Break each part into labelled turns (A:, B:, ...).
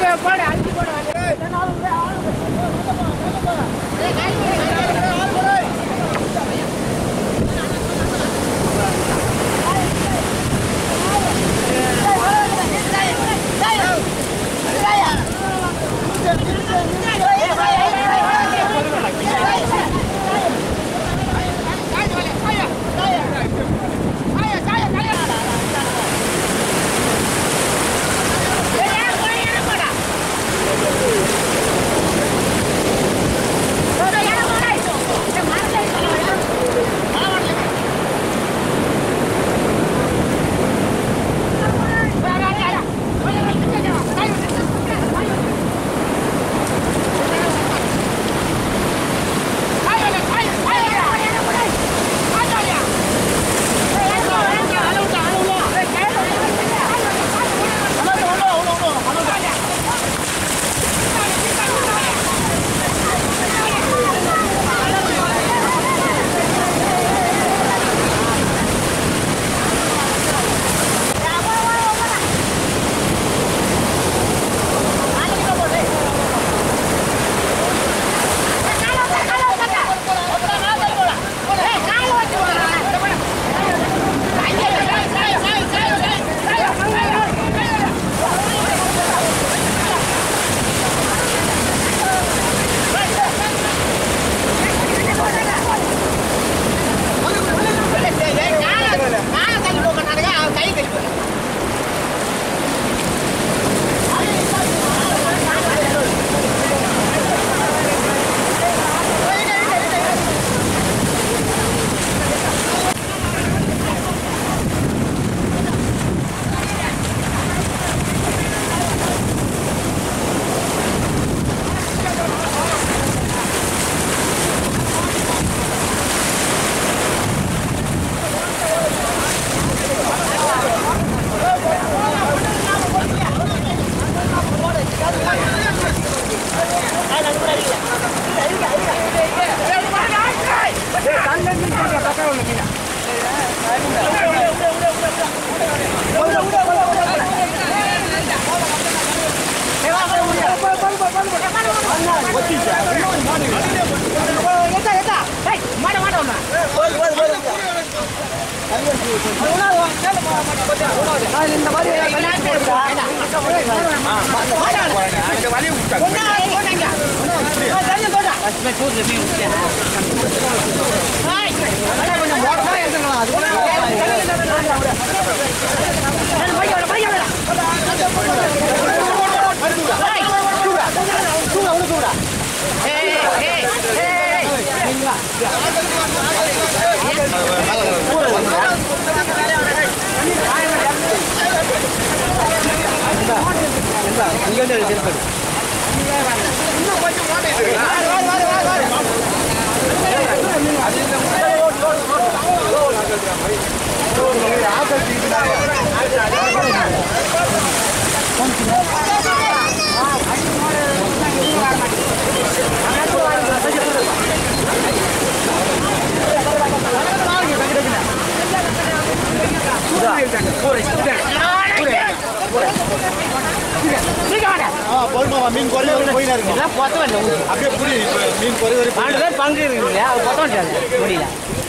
A: மீன் குறை போயினா இருக்கு அப்படியே புரி மீன் குறை வரை
B: பங்கு இருக்குது இல்லையா அது கொத்த முடியாது முடியல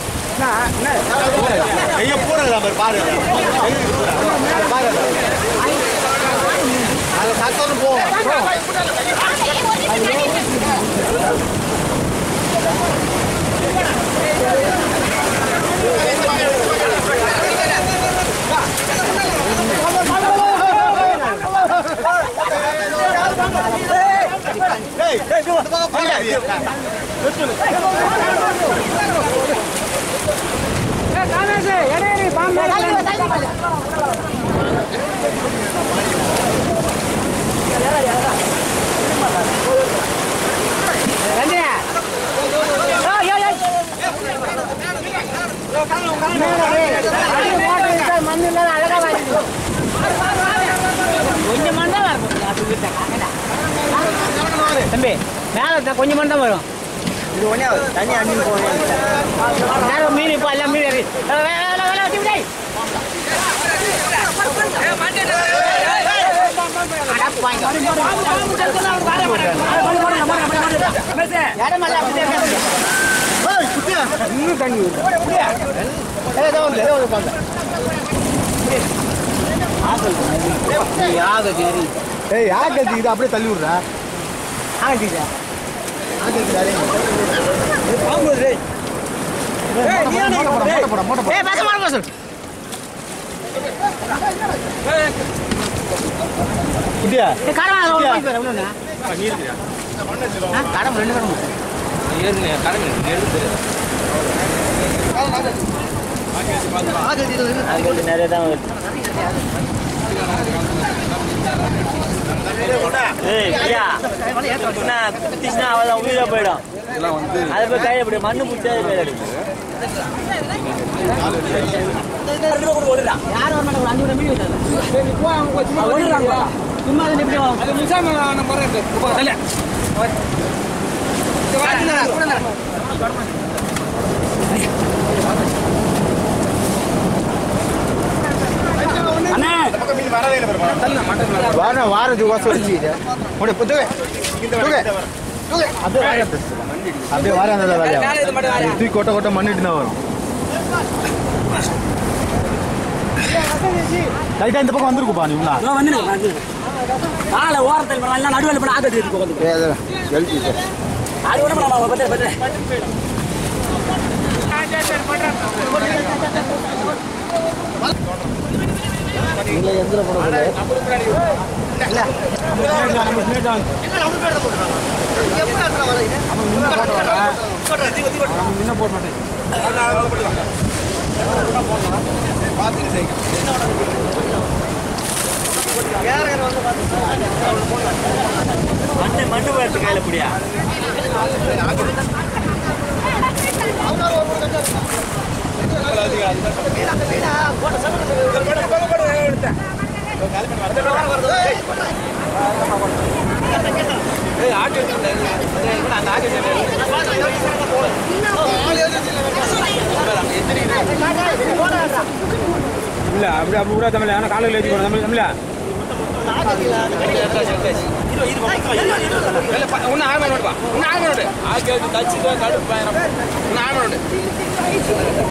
A: கைய போடுறதா பாரு பாரு அது பாரு அது சத்தம் போகும் டேய் டேய் இந்த பக்கம் போடாதீங்க
B: கொஞ்சம் மணி தான் இருக்கும் அது வீட்டை தம்பி மேலே கொஞ்சம் மணி தான் வரும்
A: இது ஒண்ணே தண்ணி அண்ணி போவேன்
B: நேரம் மீன் இப்போ எல்லாம் மீன் ஏறி வேலை வேலை வேலை வச்சு விடை அடப்பாங்க இடமெல்லாம் அப்படியே இருக்கு.
A: ஏய், குட்டியா இன்னும் தண்ணி வருது. ஏய், இதோ வந்து, இதோ வந்து உட்காந்து. ஏய் ஆக்கல் இது அப்படியே தள்ளி விடுறா
B: ஆகட்டிச்சா?
A: மூட்டை போட மூட்டை போட
B: ஏய், பேச மாட்டேன், பேசு.
A: குட்டியா
B: ஏய், காரம் வாங்க, ஒரு மணிக்கு வர, எவ்வளோண்ணா? ஆ, காரம் ரெண்டு காரம் நிறைய தான் வருது ஏய் ஐயா என்ன குத்திச்சுனா அவள் உயிரை போயிடும் அதை போய் கையை இப்படி மண்ணு பிடிச்சா அது போயிடும் யார் வர மாட்டாங்க அஞ்சு மீன் வைத்தாங்க சும்மா அதை எப்படி வாங்க அண்ணா
A: வார வாரது வாசம் வச்சு உடைய புத்தக அப்படியே வார அப்படியே வார அந்த வேலையா தூக்கி கொட்ட கொட்ட மண்ணிட்டு தான் வரும் லைட்டா இந்த பக்கம் வந்துருக்குப்பா நீ உள்ள
B: காலை ஓரத்தில் எல்லாம் நடுவில் பண்ண ஆக்கட்டி இருக்கு உட்காந்து
A: எழுதி
B: அது விட நம்ம பத்திர பத்திர மண்ணு மண்ணு போயிடுச்சு கையில் முடியா
C: இல்ல அப்படி அப்படி கூட தமிழ் ஆனா காலையில் ஏற்றி போறோம் தமிழ் தமிழ ஒன்னு ஆக மாட்டா ஒன்னு ஆக மாட்டேன் ஆக்கி தச்சு கடுப்பு ஒன்னு ஆக மாட்டேன்